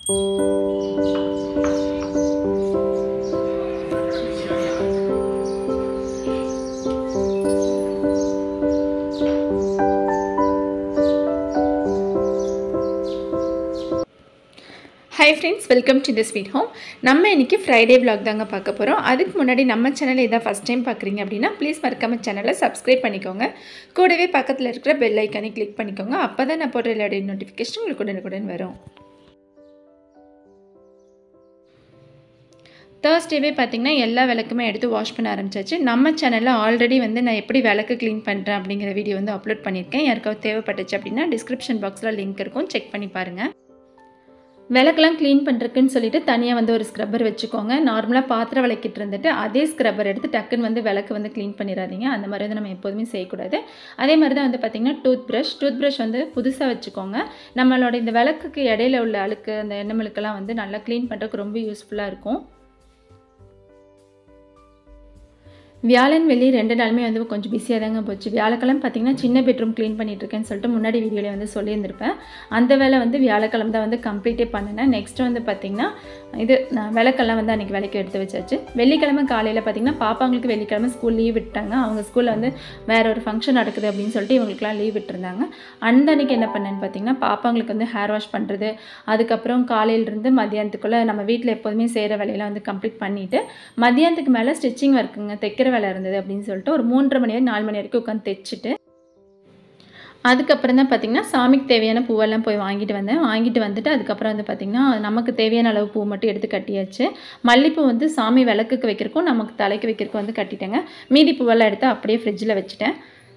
hi friends welcome to the sweet home நம்ம இன்றைக்கி Friday vlog தாங்க பார்க்க போகிறோம் அதுக்கு முன்னாடி நம்ம சேனலை இதான் ஃபஸ்ட் டைம் பார்க்குறீங்க அப்படின்னா ப்ளீஸ் மறக்காம சேனலை சப்ஸ்கிரைப் பண்ணிக்கோங்க கூடவே பக்கத்தில் இருக்கிற பெல் ஐக்கானை கிளிக் பண்ணிக்கோங்க அப்போ தான் நான் போடுற எல்லாடைய நோட்டிஃபிகேஷன் உங்களுக்கு உடனுக்குடன் வரும் தேர்ஸ்டேவே பார்த்தீங்கன்னா எல்லா விளக்குமே எடுத்து வாஷ் பண்ண ஆரம்பிச்சாச்சு நம்ம சேனலில் ஆல்ரெடி வந்து நான் எப்படி விளக்கு க்ளீன் பண்ணுறேன் அப்படிங்கிற வீடியோ வந்து அப்லோட் பண்ணியிருக்கேன் யாருக்காவது தேவைப்பட்டுச்சு அப்படின்னா டிஸ்கிரிப்ஷன் பாக்ஸில் லிங்க் இருக்கும் செக் பண்ணி பாருங்கள் விளக்கெல்லாம் க்ளீன் பண்ணுறதுக்குன்னு சொல்லிட்டு தனியாக வந்து ஒரு ஸ்க்ரப்பர் வச்சுக்கோங்க நார்மலாக பாத்திரம் விளக்கிட்டு இருந்துட்டு அதே ஸ்க்ரப்பர் எடுத்து டக்குன்னு வந்து விளக்கு வந்து க்ளீன் பண்ணிடாதீங்க அந்த மாதிரி வந்து நம்ம எப்போதுமே செய்யக்கூடாது அதே மாதிரி தான் வந்து பார்த்திங்கன்னா டூத் ப்ரஷ் டூத் ப்ரஷ் வந்து புதுசாக வச்சுக்கோங்க நம்மளோட இந்த விளக்குக்கு இடையில உள்ள அழுக்கு அந்த எண்ணமெழுக்கெல்லாம் வந்து நல்லா க்ளீன் பண்ணுறதுக்கு ரொம்ப யூஸ்ஃபுல்லாக இருக்கும் வியாழன் வெள்ளி ரெண்டு நாளுமே வந்து கொஞ்சம் பிஸியாக தாங்க போச்சு வியாழக்கிழமை பார்த்தீங்கன்னா சின்ன பெட்ரூம் க்ளீன் பண்ணிட்டு இருக்கேன்னு சொல்லிட்டு முன்னாடி வீடியோவில் வந்து சொல்லியிருந்திருப்பேன் அந்த வேலை வந்து வியாழக்கிழமை தான் வந்து கம்ப்ளீட்டே பண்ணினேன் நெக்ஸ்ட் வந்து பார்த்திங்கன்னா இது நான் விளக்கெல்லாம் வந்து அன்றைக்கி விளக்கு எடுத்து வச்சாச்சு வெள்ளிக்கிழமை காலையில் பார்த்திங்கன்னா பாப்பாங்களுக்கு வெள்ளிக்கிழமை ஸ்கூல் லீவ் விட்டாங்க அவங்க ஸ்கூலில் வந்து வேற ஒரு ஃபங்க்ஷன் நடக்குது அப்படின்னு சொல்லிட்டு இவங்களுக்குலாம் லீவ் விட்டுருந்தாங்க அந்த அன்னைக்கு என்ன பண்ணேன்னு பார்த்தீங்கன்னா பாப்பாங்களுக்கு வந்து ஹேர் வாஷ் பண்ணுறது அதுக்கப்புறம் காலையிலேருந்து மதியானத்துக்குள்ளே நம்ம வீட்டில் எப்போதுமே செய்கிற வேலையெல்லாம் வந்து கம்ப்ளீட் பண்ணிவிட்டு மதியானத்துக்கு மேலே ஸ்டிச்சிங் ஒர்க்குங்க தைக்கிற வேலை இருந்தது அப்படின்னு சொல்லிட்டு ஒரு மூன்றரை மணி வரை நாலு மணி வரைக்கும் உட்காந்து தைச்சிட்டு அதுக்கப்புறம் தான் பார்த்திங்கன்னா சாமிக்கு தேவையான பூவெல்லாம் போய் வாங்கிட்டு வந்தேன் வாங்கிட்டு வந்துட்டு அதுக்கப்புறம் வந்து பார்த்திங்கன்னா நமக்கு தேவையான அளவு பூ மட்டும் எடுத்து கட்டியாச்சு மல்லிப்பூ வந்து சாமி விளக்குக்கு வைக்கிறக்கும் நமக்கு தலைக்கு வைக்கிறக்கும் வந்து கட்டிட்டேங்க மீதி பூவெல்லாம் எடுத்து அப்படியே ஃப்ரிட்ஜில் வச்சுட்டேன்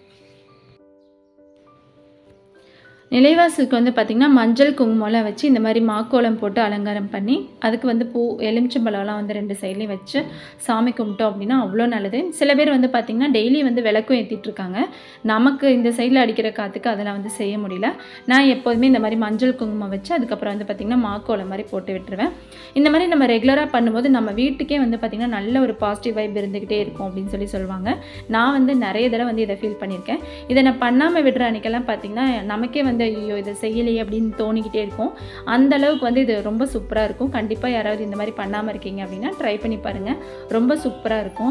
நிலைவாசலுக்கு வந்து பார்த்திங்கன்னா மஞ்சள் குங்குமம்லாம் வச்சு இந்த மாதிரி மாக்கோலம் போட்டு அலங்காரம் பண்ணி அதுக்கு வந்து பூ எலுமிச்சம்பழம்லாம் வந்து ரெண்டு சைட்லேயும் வச்சு சாமி கும்பிட்டோம் அப்படின்னா அவ்வளோ நல்லது சில பேர் வந்து பார்த்திங்கன்னா டெய்லி வந்து விளக்கும் ஏற்றிட்டு இருக்காங்க நமக்கு இந்த சைடில் அடிக்கிற காற்றுக்கு அதெல்லாம் வந்து செய்ய முடியல நான் எப்போதுமே இந்த மாதிரி மஞ்சள் குங்குமம் வச்சு அதுக்கப்புறம் வந்து பார்த்திங்கன்னா மாக்கோலம் மாதிரி போட்டு விட்டுருவேன் இந்த மாதிரி நம்ம ரெகுலராக பண்ணும்போது நம்ம வீட்டுக்கே வந்து பார்த்திங்கன்னா நல்ல ஒரு பாசிட்டிவ் வைப் இருந்துக்கிட்டே இருக்கும் அப்படின்னு சொல்லி சொல்லுவாங்க நான் வந்து நிறைய தடவை வந்து இதை ஃபீல் பண்ணியிருக்கேன் இதை நான் பண்ணாமல் விடுற அன்றைக்கெல்லாம் பார்த்திங்கன்னா நமக்கே வந்து ஐயோ இதை செய்யலையே அப்படின்னு தோணிக்கிட்டே இருக்கும் அந்த அளவுக்கு வந்து இது ரொம்ப சூப்பராக இருக்கும் கண்டிப்பாக யாராவது இந்த மாதிரி பண்ணாமல் இருக்கீங்க அப்படின்னா ட்ரை பண்ணி பாருங்கள் ரொம்ப சூப்பராக இருக்கும்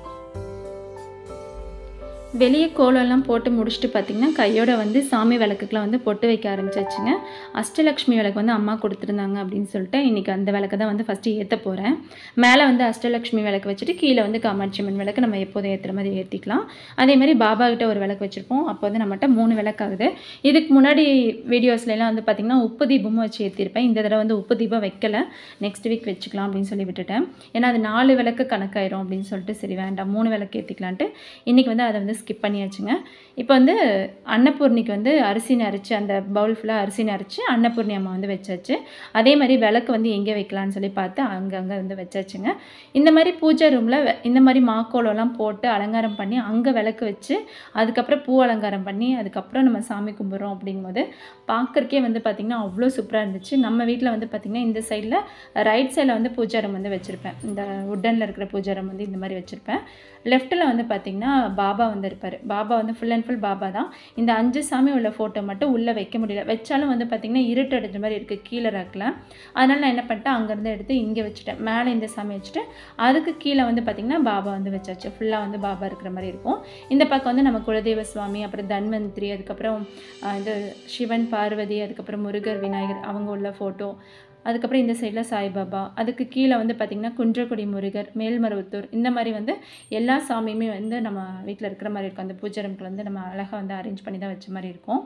வெளியே கோலம்லாம் போட்டு முடிச்சுட்டு பார்த்திங்கன்னா கையோட வந்து சாமி விளக்குக்கெலாம் வந்து பொட்டு வைக்க ஆரம்பிச்சாச்சுங்க அஷ்டலக்ஷ்மி விளக்கு வந்து அம்மா கொடுத்துருந்தாங்க அப்படின்னு சொல்லிட்டு இன்றைக்கி அந்த விளக்கு தான் வந்து ஃபஸ்ட்டு ஏற்ற போகிறேன் மேலே வந்து அஷ்டலக்ஷ்மி விளக்கு வச்சுட்டு கீழே வந்து காமாட்சி அம்மன் விளக்கு நம்ம எப்போதும் ஏற்றுற மாதிரி ஏற்றிக்கலாம் அதே மாதிரி பாபா கிட்ட ஒரு விளக்கு வச்சுருப்போம் அப்போ வந்து நம்மகிட்ட மூணு விளக்கு ஆகுது இதுக்கு முன்னாடி வீடியோஸ்லாம் வந்து பார்த்திங்கன்னா உப்பு தீபமும் வச்சு ஏற்றிருப்பேன் இந்த தடவை வந்து உப்பு தீபம் வைக்கல நெக்ஸ்ட் வீக் வச்சுக்கலாம் அப்படின்னு சொல்லி விட்டுட்டேன் ஏன்னா அது நாலு விளக்கு கணக்காயிரும் அப்படின்னு சொல்லிட்டு சரி வேண்டாம் மூணு விளக்கு ஏற்றிக்கலான்ட்டு இன்றைக்கி வந்து அதை வந்து ஸ்கிப் பண்ணியாச்சுங்க இப்போ வந்து அன்னபூர்ணிக்கு வந்து அரிசி நரைச்சி அந்த பவுல் ஃபுல்லாக அரிசி நரைச்சி அன்னபூர்ணி அம்மா வந்து வச்சாச்சு அதே மாதிரி விளக்கு வந்து எங்கே வைக்கலான்னு சொல்லி பார்த்து அங்கங்கே வந்து வச்சாச்சுங்க இந்த மாதிரி பூஜை ரூமில் இந்த மாதிரி மாக்கோலம்லாம் போட்டு அலங்காரம் பண்ணி அங்கே விளக்கு வச்சு அதுக்கப்புறம் பூ அலங்காரம் பண்ணி அதுக்கப்புறம் நம்ம சாமி கும்பிட்றோம் அப்படிங்கும்போது பார்க்குறக்கே வந்து பார்த்திங்கன்னா அவ்வளோ சூப்பராக இருந்துச்சு நம்ம வீட்டில் வந்து பார்த்திங்கன்னா இந்த சைடில் ரைட் சைடில் வந்து பூஜாரம் வந்து வச்சுருப்பேன் இந்த உட்டனில் இருக்கிற பூஜாரம் வந்து இந்த மாதிரி வச்சுருப்பேன் லெஃப்ட்டில் வந்து பார்த்திங்கன்னா பாபா வந்து இருப்பார் பாபா வந்து ஃபுல் அண்ட் ஃபுல் பாபா தான் இந்த அஞ்சு சாமி உள்ள ஃபோட்டோ மட்டும் உள்ளே வைக்க முடியல வச்சாலும் வந்து பார்த்திங்கன்னா இருட்டு அடைஞ்ச மாதிரி இருக்குது கீழே ராக்கில் அதனால் நான் என்ன பண்ணிட்டேன் அங்கேருந்து எடுத்து இங்கே வச்சுட்டேன் மேலே இந்த சாமி வச்சுட்டு அதுக்கு கீழே வந்து பார்த்திங்கன்னா பாபா வந்து வச்சாச்சு ஃபுல்லாக வந்து பாபா இருக்கிற மாதிரி இருக்கும் இந்த பக்கம் வந்து நம்ம குலதெய்வ சுவாமி அப்புறம் தன்வந்திரி அதுக்கப்புறம் ஆஹ், இது சிவன் பார்வதி அதுக்கப்புறம் முருகர் விநாயகர் அவங்க உள்ள ஃபோட்டோ அதுக்கப்புறம் இந்த சைடில் சாய்பாபா அதுக்கு கீழே வந்து பார்த்திங்கன்னா குன்றக்குடி முருகர் மேல்மருவத்தூர் இந்த மாதிரி வந்து எல்லா சாமியுமே வந்து நம்ம வீட்டில் இருக்கிற மாதிரி இருக்கும் அந்த பூஜை ரூம்க்கு வந்து நம்ம அழகாக வந்து அரேஞ்ச் பண்ணி தான் வச்ச மாதிரி இருக்கும்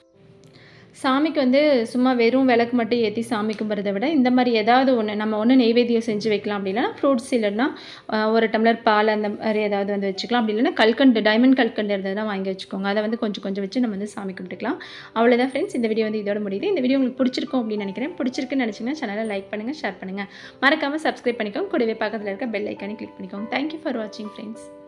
சாமிக்கு வந்து சும்மா வெறும் விளக்கு மட்டும் ஏற்றி சாமி கும்பிட்றத விட இந்த மாதிரி ஏதாவது ஒன்று நம்ம ஒன்று நெய்வேத்தியம் செஞ்சு வைக்கலாம் அப்படின்னா ஃப்ரூட்ஸ் இல்லைன்னா ஆஹ், ஒரு டம்ளர் பால் அந்த மாதிரி ஏதாவது வந்து வச்சுக்கலாம் அப்படி இல்லைன்னா கல்கண்டு டைமண்ட் கல்கண்டு இருந்ததுனா வாங்கி வச்சுக்கோங்க அதை வந்து கொஞ்சம் கொஞ்சம் வச்சு நம்ம வந்து சாமி கும்பிட்டுக்கலாம் அவ்வளோதான் ஃப்ரெண்ட்ஸ் இந்த வீடியோ வந்து இதோட முடியுது இந்த வீடியோ உங்களுக்கு பிடிச்சிருக்கும் அப்படின்னு நினைக்கிறேன் பிடிச்சிருக்குன்னு நினச்சிங்கன்னா சேனலை லைக் பண்ணுங்கள் ஷேர் பண்ணுங்கள் மறக்காமல் சப்ஸ்கிரைப் பண்ணிக்கோங்க கூடவே பக்கத்தில் இருக்க பெல் ஐக்கானே கிளிக் பண்ணிக்கோங்க தேங்க்யூ ஃபார் வாட்சிங் ஃப்ரெண்ட்ஸ்